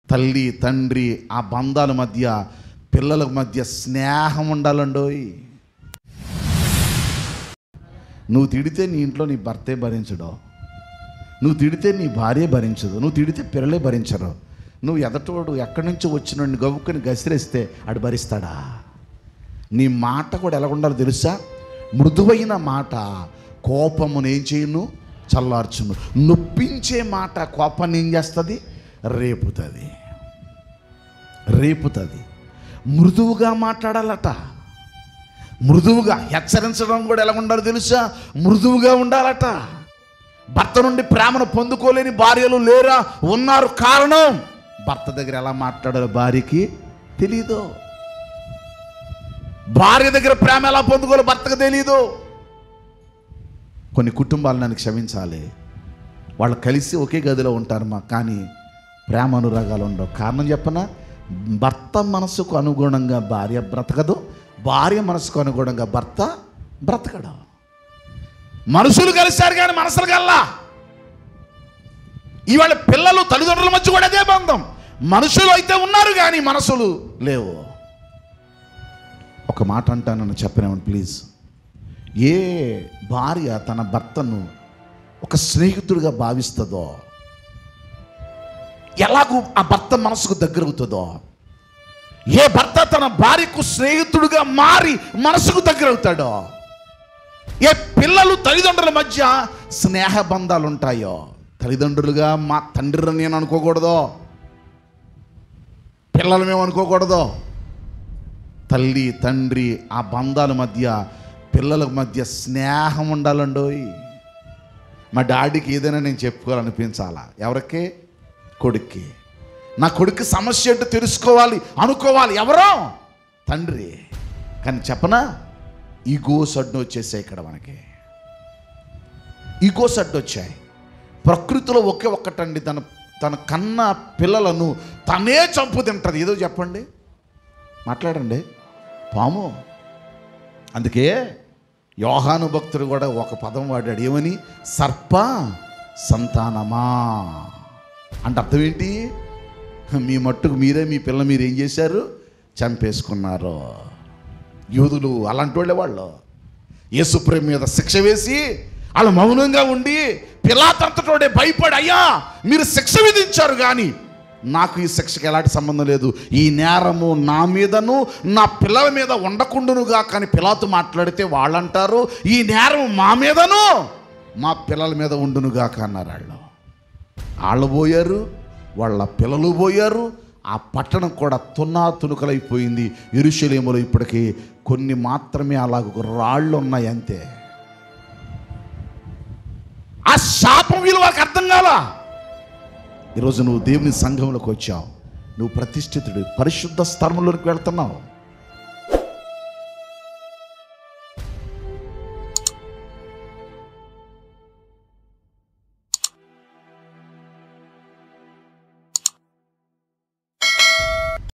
తల్లి తండ్రి ఆ బంధాల మధ్య పిల్లల మధ్య స్నేహం ఉండాలండోయ్ నువ్వు తిడితే నీ ఇంట్లో నీ భర్తే భరించడు నువ్వు తిడితే నీ భార్య భరించదు నువ్వు తిడితే పిల్లలే భరించరు నువ్వు ఎదటోడు ఎక్కడి నుంచి వచ్చిన గవ్వుకొని గసిరేస్తే ఆడు భరిస్తాడా నీ మాట కూడా ఎలా ఉండాలో తెలుసా మృదువైన మాట కోపమును ఏం చేయను చల్లార్చును నొప్పించే మాట కోపాన్ని ఏం చేస్తుంది రేపుతుంది రేపుతుంది మృదువుగా మాట్లాడాలట మృదువుగా హెచ్చరించడం కూడా ఎలా ఉండాలో తెలుసా మృదువుగా ఉండాలట భర్త నుండి ప్రేమను పొందుకోలేని భార్యలు లేరా ఉన్నారు కారణం భర్త దగ్గర ఎలా మాట్లాడాలో భార్యకి తెలీదు భార్య దగ్గర ప్రేమ ఎలా పొందుకోవాలో భర్తకు తెలీదు కొన్ని కుటుంబాలు నన్ను క్షమించాలి వాళ్ళు కలిసి ఒకే గదిలో ఉంటారు మా కానీ ప్రేమ అనురాగాలు ఉండవు కారణం చెప్పనా భర్త మనసుకు అనుగుణంగా భార్య బ్రతకదు భార్య మనసుకు అనుగుణంగా భర్త బ్రతకడు మనుషులు కలిశారు కానీ మనసులు కల్లా ఇవాళ పిల్లలు తల్లిదండ్రుల మధ్య కూడా అదే బంధం మనుషులు అయితే ఉన్నారు కానీ మనసులు లేవు ఒక మాట అంటానని చెప్పినామని ప్లీజ్ ఏ భార్య తన భర్తను ఒక స్నేహితుడిగా భావిస్తుందో ఎలాగూ ఆ భర్త మనసుకు దగ్గరవుతుందో ఏ భర్త తన భార్యకు స్నేహితుడిగా మారి మనసుకు దగ్గరవుతాడో ఏ పిల్లలు తల్లిదండ్రుల మధ్య స్నేహ బంధాలు ఉంటాయో తల్లిదండ్రులుగా మా తండ్రిని నేను అనుకోకూడదు పిల్లలు మేము అనుకోకూడదు తల్లి తండ్రి ఆ బంధాల మధ్య పిల్లల మధ్య స్నేహం ఉండాలండోయ్ మా డాడీకి ఏదైనా నేను చెప్పుకోవాలనిపించాలా ఎవరికి కొడుక్కి నా కొడుకు సమస్య ఏంటో తెలుసుకోవాలి అనుకోవాలి ఎవరో తండ్రి కానీ చెప్పనా ఈగోస్ అడ్డు వచ్చేసాయి ఇక్కడ మనకి ఈగోస్ అడ్డు వచ్చాయి ప్రకృతిలో ఒకే ఒక్కటండి తన తన కన్న పిల్లలను తనే చంపు తింటది ఏదో చెప్పండి మాట్లాడండి పాము అందుకే యోహాను భక్తుడు కూడా ఒక పదం వాడాడు ఏమని సర్ప సంతానమా అంటే అర్థం ఏంటి మీ మట్టుకు మీరే మీ పిల్ల మీరు ఏం చేశారు చంపేసుకున్నారు యూదులు అలాంటి వాళ్ళే వాళ్ళు యేసుప్రేమ మీద శిక్ష వేసి వాళ్ళు మౌనంగా ఉండి పిల్లాతంతటోడే భయపడి అయ్యా మీరు శిక్ష విధించారు కానీ నాకు ఈ శిక్షకి ఎలాంటి సంబంధం లేదు ఈ నేరము నా మీదను నా పిల్లల మీద ఉండకుండునుగా కానీ పిల్లతో మాట్లాడితే వాళ్ళంటారు ఈ నేరం మా మీదను మా పిల్లల మీద ఉండునుగా అన్నారు వాళ్ళు వాళ్ళు పోయారు వాళ్ళ పిల్లలు పోయారు ఆ పట్టణం కూడా తున్నా తునుకలైపోయింది ఇరుషలేములో ఇప్పటికీ కొన్ని మాత్రమే అలాగ రాళ్ళు ఉన్నాయి అంతే ఆ శాపం విలువ వాళ్ళకి అర్థం కాలా ఈరోజు నువ్వు దేవుని సంఘంలోకి వచ్చావు నువ్వు ప్రతిష్ఠితుడు పరిశుద్ధ స్థలంలోకి వెళ్తున్నావు